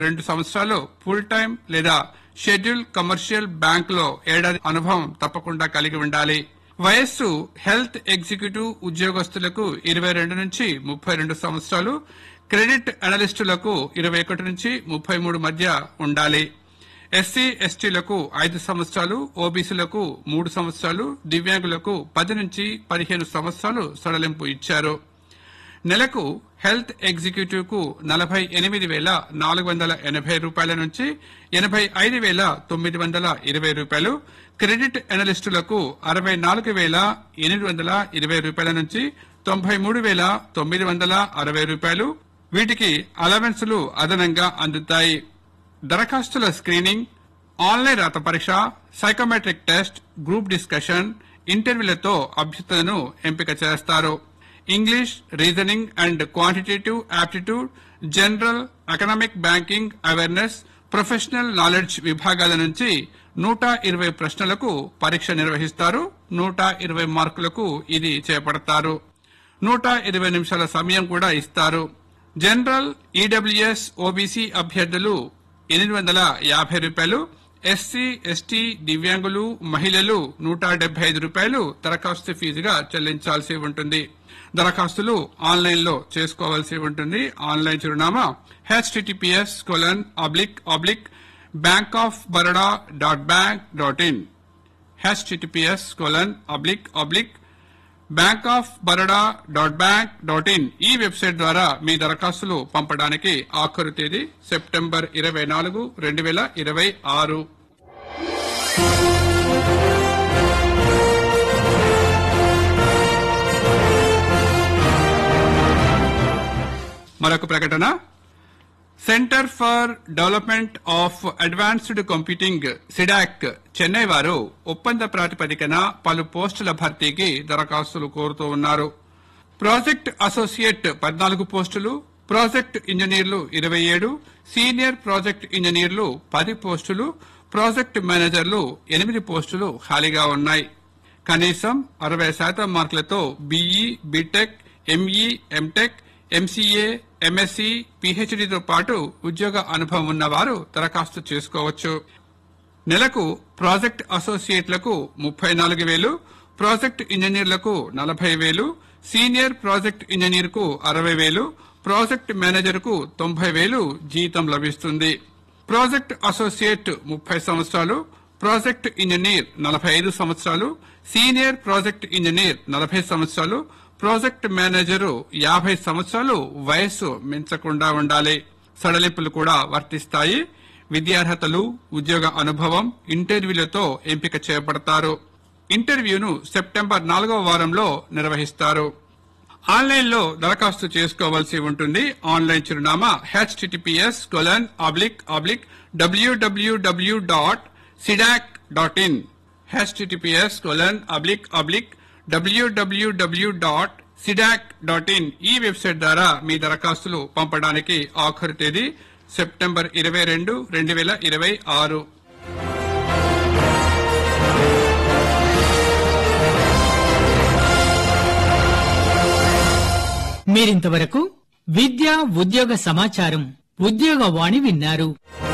రెండు సంవత్సరాలు full time లేదా షెడ్యూల్ కమర్షియల్ బ్యాంక్ లో ఏడాది అనుభవం తప్పకుండా కలిగి ఉండాలి వయస్సు హెల్త్ ఎగ్జిక్యూటివ్ ఉద్యోగస్తులకు ఇరవై రెండు నుంచి ముప్పై రెండు సంవత్సరాలు క్రెడిట్ అనలిస్టులకు ఇరవై ఒకటి నుంచి ముప్పై మూడు మధ్య ఉండాలి ఎస్సీ ఎస్టీలకు ఐదు సంవత్సరాలు ఓబీసీలకు మూడు సంవత్సరాలు దివ్యాంగులకు పది నుంచి పదిహేను సంవత్సరాలు సడలింపు ఇచ్చారు నెలకు హెల్త్ ఎగ్జిక్యూటివ్ కు నలభై ఎనిమిది వేల నాలుగు వందల ఎనభై రూపాయల నుంచి ఎనభై ఐదు వేల తొమ్మిది వందల ఇరవై రూపాయలు క్రెడిట్ అనలిస్టులకు అరవై నాలుగు వేల ఎనిమిది వందల ఇరవై రూపాయల నుంచి తొంభై మూడు వేల తొమ్మిది వందల అరవై రూపాయలు వీటికి అలవెన్సులు అదనంగా అందుతాయి దరఖాస్తుల స్క్రీనింగ్ ఆన్లైన్ రాత పరీక్ష సైకోమెట్రిక్ టెస్ట్ గ్రూప్ డిస్కషన్ ఇంటర్వ్యూలతో అభ్యర్థులను ఎంపిక చేస్తారు English reasoning and quantitative aptitude general economic banking awareness professional knowledge విభాగాల నుంచి నూట ఇరవై ప్రశ్నలకు పరీక్ష నిర్వహిస్తారు నూట ఇరవై మార్కులకు ఇది చేపడతారు నూట ఇరవై నిమిషాల సమయం కూడా ఇస్తారు జనరల్ ఈడబ్ల్యూఎస్ ఓబీసీ అభ్యర్థులు ఎనిమిది వందల యాభై రూపాయలు ఎస్సీ ఎస్టీ దివ్యాంగులు మహిళలు నూట డెబ్బై ఐదు రూపాయలు దరఖాస్తు ఫీజుగా చెల్లించాల్సి ఉంటుంది దరఖాస్తులు ఆన్లైన్ లో చేసుకోవాల్సి ఉంటుంది ఆన్లైన్ చిరునామా HTTPS colon oblique oblique bank of Baroda dot bank dot in HTTPS colon oblique oblique bank of Baroda dot bank dot in ఈ వెబ్సైట్ ద్వారా మీ దరఖాస్తులు పంపడానికి ఆఖరు తేదీ సెప్టెంబర్ ఇరవై నాలుగు రెండు వేల ఇరవై ఆరు మరొక ప్రకటన centre for development of advanced computing CDAC Chennai వారు ఒప్పంద ప్రాతిపదికన పలు పోస్టుల భర్తీకి దరఖాస్తులు కోరుతూ ఉన్నారు ప్రాజెక్ట్ అసోసియేట్ పద్నాలుగు పోస్టులు ప్రాజెక్ట్ ఇంజనీర్లు ఇరవై ఏడు సీనియర్ ప్రాజెక్ట్ ఇంజనీర్లు పది పోస్టులు ప్రాజెక్ట్ మేనేజర్లు ఎనిమిది పోస్టులు ఖాళీగా ఉన్నాయి కనీసం అరవై శాతం మార్కులతో BE BTech ME MTech MCA MSc పీహెచ్డీతో పాటు ఉద్యోగ అనుభవం ఉన్నవారు దరఖాస్తు చేసుకోవచ్చు నెలకు ప్రాజెక్ట్ అసోసియేట్లకు ముప్పై నాలుగు వేలు ప్రాజెక్ట్ ఇంజనీర్లకు నలభై వేలు సీనియర్ ప్రాజెక్ట్ ఇంజనీర్ కు అరవై వేలు ప్రాజెక్ట్ మేనేజర్ కు తొంభై వేలు జీతం లభిస్తుంది ప్రాజెక్ట్ అసోసియేట్ ముప్పై సంవత్సరాలు ప్రాజెక్ట్ ఇంజనీర్ నలభై ఐదు సంవత్సరాలు సీనియర్ ప్రాజెక్ట్ ఇంజనీర్ నలభై సంవత్సరాలు ప్రాజెక్ట్ మేనేజరు యాభై సంవత్సరాలు వయస్సు మించకుండా ఉండాలి సడలింపులు కూడా వర్తిస్తాయి విద్యార్హతలు ఉద్యోగ అనుభవం ఇంటర్వ్యూలతో ఎంపిక చేయబడతారు ఇంటర్వ్యూను సెప్టెంబర్ నాలుగవ వారంలో నిర్వహిస్తారు ఆన్లైన్ లో దరఖాస్తు చేసుకోవాల్సి ఉంటుంది ఆన్లైన్ చిరునామా HTTPS colon oblique oblique WWW dot CDAC dot in HTTPS colon oblique oblique WWW dot CDAC dot in ఈ వెబ్సైట్ ద్వారా మీ దరఖాస్తులు పంపడానికి ఆఖరు తేదీ సెప్టెంబర్ ఇరవై రెండు రెండు వేల ఇరవై ఆరు మీరింతవరకు విద్య ఉద్యోగ సమాచారం ఉద్యోగ వాణి విన్నారు